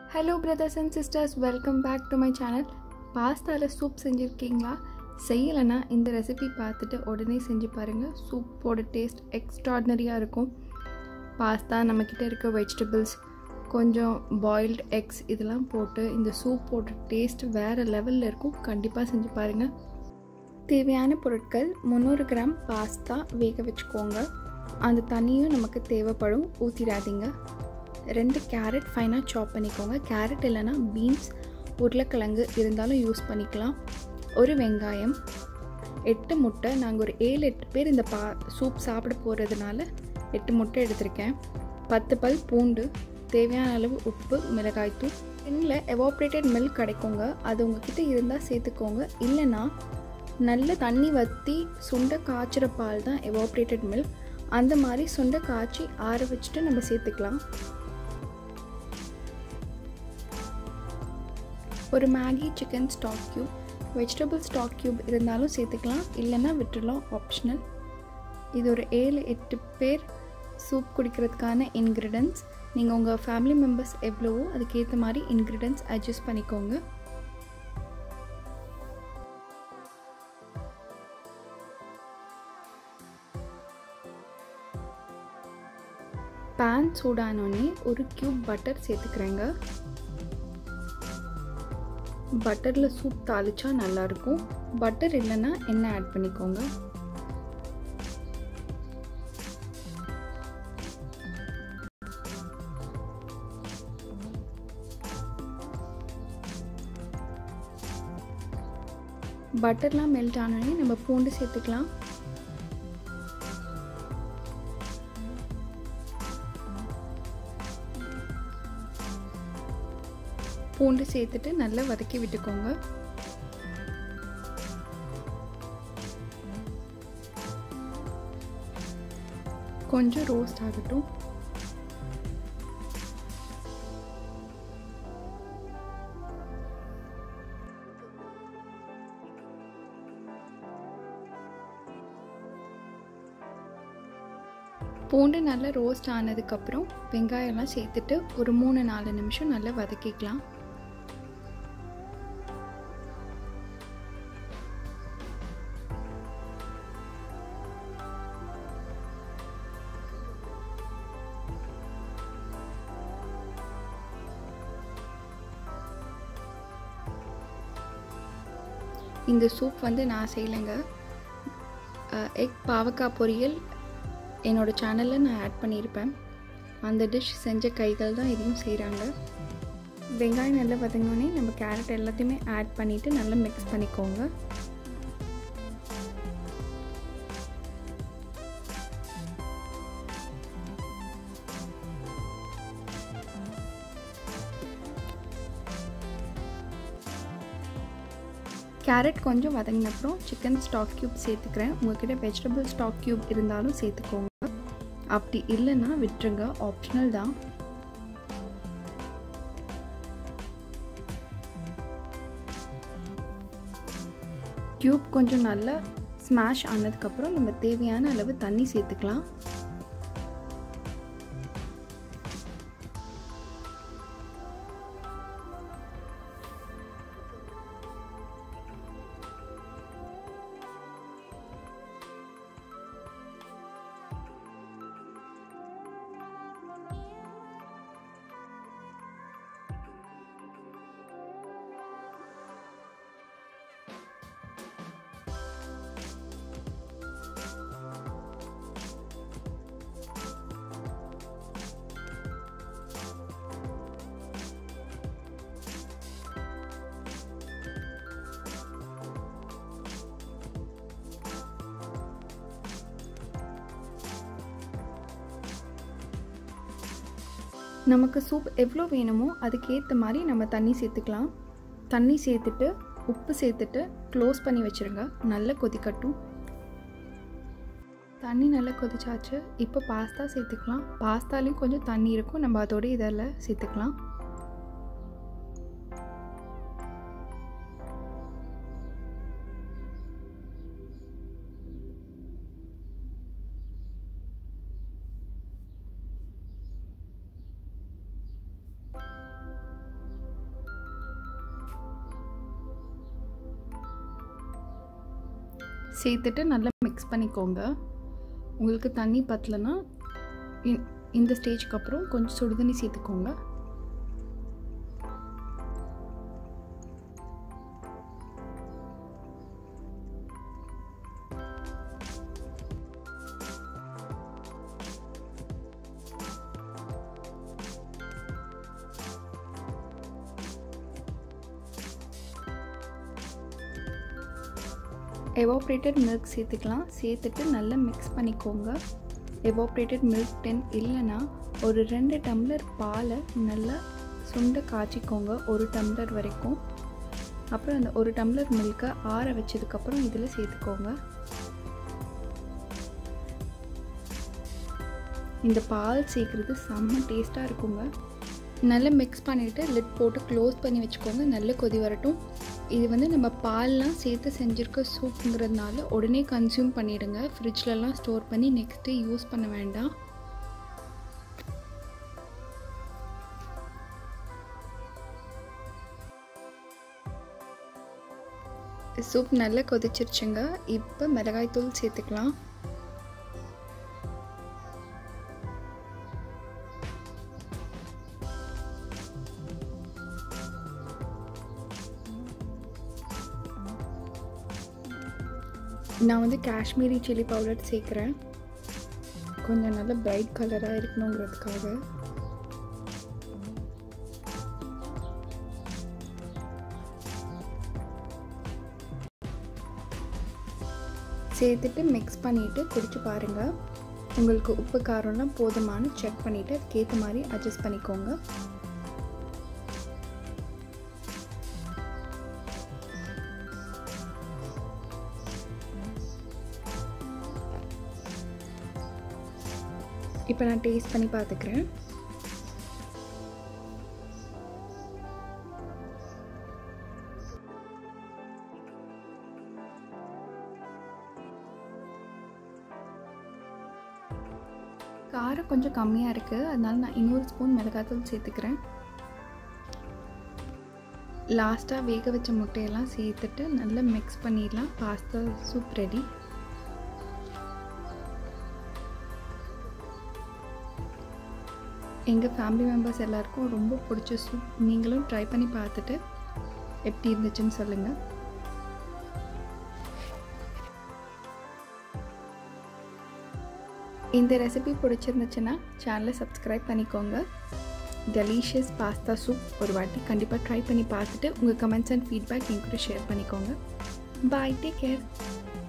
hello brothers and sisters welcome back to my channel பாஸ்தாவில் soup செஞ்சுருக்கீங்களா செய்யலைன்னா இந்த ரெசிபி பார்த்துட்டு உடனே செஞ்சு பாருங்கள் சூப்போட டேஸ்ட் எக்ஸ்ட்ராடினரியாக இருக்கும் பாஸ்தா நம்மக்கிட்ட இருக்க வெஜிடபிள்ஸ் கொஞ்சம் பாயில்டு எக்ஸ் இதெல்லாம் போட்டு இந்த சூப்போட டேஸ்ட் வேறு லெவலில் இருக்கும் கண்டிப்பாக செஞ்சு பாருங்கள் தேவையான பொருட்கள் முந்நூறு கிராம் பாஸ்தா வேக வச்சுக்கோங்க அந்த தண்ணியும் நமக்கு தேவைப்படும் ஊற்றிடாதீங்க ரெண்டு கேரட் ஃபைனாக சாப் பண்ணிக்கோங்க கேரட் இல்லைன்னா பீன்ஸ் உருளைக்கிழங்கு இருந்தாலும் யூஸ் பண்ணிக்கலாம் ஒரு வெங்காயம் எட்டு முட்டை நாங்கள் ஒரு ஏழு எட்டு பேர் இந்த பா சூப் சாப்பிட போகிறதுனால எட்டு முட்டை எடுத்திருக்கேன் பத்து பல் பூண்டு தேவையான அளவு உப்பு மிளகாய்த்தூள் டின்னில் எவாப்ரேட்டட் மில்க் கிடைக்குங்க அது உங்ககிட்ட இருந்தால் சேர்த்துக்கோங்க இல்லைன்னா நல்ல தண்ணி வற்றி சுண்டை காய்ச்சிற பால் தான் எவாப்ரேட்டட் மில்க் அந்த மாதிரி சுண்டை காய்ச்சி ஆற வச்சுட்டு நம்ம சேர்த்துக்கலாம் ஒரு Maggi chicken stock cube vegetable stock cube இருந்தாலும் சேர்த்துக்கலாம் இல்லைன்னா விட்டுடலாம் ஆப்ஷனல் இது ஒரு ஏழு எட்டு பேர் சூப் குடிக்கிறதுக்கான இன்க்ரீடியன்ஸ் நீங்கள் உங்கள் ஃபேமிலி மெம்பர்ஸ் எவ்வளவோ அதுக்கேற்ற மாதிரி இன்க்ரீடியன்ஸ் அட்ஜஸ்ட் பண்ணிக்கோங்க பேன் சூடானோடனே ஒரு க்யூப் பட்டர் சேர்த்துக்கிறேங்க பட்டரில் சூப் தாளிச்சா நல்லாயிருக்கும் பட்டர் இல்லைன்னா எண்ணெய் ஆட் பண்ணிக்கோங்க பட்டர்லாம் மெல்ட் ஆனோடனே நம்ம பூண்டு சேர்த்துக்கலாம் பூண்டு சேர்த்துட்டு நல்லா வதக்கி விட்டுக்கோங்க கொஞ்சம் ரோஸ்ட் ஆகட்டும் பூண்டு நல்லா ரோஸ்ட் ஆனதுக்கப்புறம் வெங்காயம்லாம் சேர்த்துட்டு ஒரு மூணு நாலு நிமிஷம் நல்லா வதக்கிக்கலாம் இந்த சூப் வந்து நான் செய்யலைங்க எக் பாவக்காய் பொரியல் என்னோடய சேனலில் நான் ஆட் பண்ணியிருப்பேன் அந்த டிஷ் செஞ்ச கைகள் தான் இதையும் செய்கிறாங்க வெங்காயம் நல்லா வதங்கினோடனே நம்ம கேரட் எல்லாத்தையுமே ஆட் பண்ணிவிட்டு நல்லா மிக்ஸ் பண்ணிக்கோங்க கேரட் கொஞ்சம் வதங்கினப்புறம் சிக்கன் ஸ்டாக் க்யூப் சேர்த்துக்கிறேன் உங்ககிட்ட வெஜிடபிள் ஸ்டாக் க்யூப் இருந்தாலும் சேர்த்துக்கோங்க அப்படி இல்லைன்னா விட்டுருங்க ஆப்ஷனல் தான் க்யூப் கொஞ்சம் நல்லா ஸ்மாஷ் ஆனதுக்கப்புறம் நம்ம தேவையான அளவு தண்ணி சேர்த்துக்கலாம் நமக்கு சூப் எவ்வளோ வேணுமோ அதுக்கேற்ற மாதிரி நம்ம தண்ணி சேர்த்துக்கலாம் தண்ணி சேர்த்துட்டு உப்பு சேர்த்துட்டு க்ளோஸ் பண்ணி வச்சுருங்க நல்லா கொதிக்கட்டும் தண்ணி நல்லா கொதிச்சாச்சு இப்போ பாஸ்தா சேர்த்துக்கலாம் பாஸ்தாலையும் கொஞ்சம் தண்ணி இருக்கும் நம்ம அதோட இதில் சேர்த்துக்கலாம் சேர்த்துட்டு நல்லா மிக்ஸ் பண்ணிக்கோங்க உங்களுக்கு தண்ணி பத்தலைன்னா இ- இந்த ஸ்டேஜ்க்கு அப்புறம் கொஞ்சம் சுடுதண்ணி சேர்த்துக்கோங்க எவாப்ரேட்டட் மில்க் சேர்த்துக்கலாம் சேர்த்துட்டு நல்லா மிக்ஸ் பண்ணிக்கோங்க எவாப்ரேட்டட் மில்க் டென் இல்லைன்னா ஒரு ரெண்டு டம்ளர் பாலை நல்லா சுண்ட காய்ச்சிக்கோங்க ஒரு டம்ளர் வரைக்கும் அப்புறம் அந்த ஒரு டம்ளர் மில்கை ஆற வச்சதுக்கப்புறம் இதில் சேர்த்துக்கோங்க இந்த பால் சேர்க்குறது செம்ம டேஸ்ட்டாக இருக்குங்க நல்லா மிக்ஸ் பண்ணிவிட்டு லிட் போட்டு க்ளோஸ் பண்ணி வச்சுக்கோங்க நல்ல கொதி வரட்டும் இது வந்து நம்ம பால்லாம் சேர்த்து செஞ்சுருக்க சூப்புங்கிறதுனால உடனே கன்சியூம் பண்ணிவிடுங்க ஃப்ரிட்ஜ்லலாம் ஸ்டோர் பண்ணி நெக்ஸ்ட்டு யூஸ் பண்ண வேண்டாம் சூப் நல்லா கொதிச்சிருச்சுங்க இப்போ மிளகாய்த்தூள் சேர்த்துக்கலாம் நான் வந்து காஷ்மீரி சில்லி பவுடர் சேர்க்குறேன் கொஞ்சம் நல்ல பிரைட் கலராக இருக்கணுங்கிறதுக்காக சேர்த்துட்டு மிக்ஸ் பண்ணிவிட்டு குடிச்சு பாருங்கள் உங்களுக்கு உப்பு காரம்லாம் போதுமானு செக் பண்ணிவிட்டு அதுக்கேற்ற மாதிரி அட்ஜஸ்ட் பண்ணிக்கோங்க இப்போ நான் டேஸ்ட் பண்ணி பார்த்துக்கிறேன் காரம் கொஞ்சம் கம்மியாக இருக்குது அதனால நான் இன்னொரு ஸ்பூன் மிளகாத்தூள் சேர்த்துக்கிறேன் லாஸ்ட்டாக வேக வச்ச முட்டையெல்லாம் சேர்த்துட்டு நல்லா மிக்ஸ் பண்ணிடலாம் பாஸ்தா சூப் ரெடி எங்கள் ஃபேமிலி மெம்பர்ஸ் எல்லாருக்கும் ரொம்ப பிடிச்ச சூப் நீங்களும் ட்ரை பண்ணி பார்த்துட்டு எப்படி இருந்துச்சுன்னு சொல்லுங்கள் இந்த ரெசிபி பிடிச்சிருந்துச்சுன்னா சேனலை சப்ஸ்கிரைப் பண்ணிக்கோங்க டெலிஷியஸ் பாஸ்தா சூப் ஒரு வாட்டி கண்டிப்பாக ட்ரை பண்ணி பார்த்துட்டு உங்கள் கமெண்ட்ஸ் அண்ட் ஃபீட்பேக் என் கூட ஷேர் பண்ணிக்கோங்க பாய் டேக் கேர்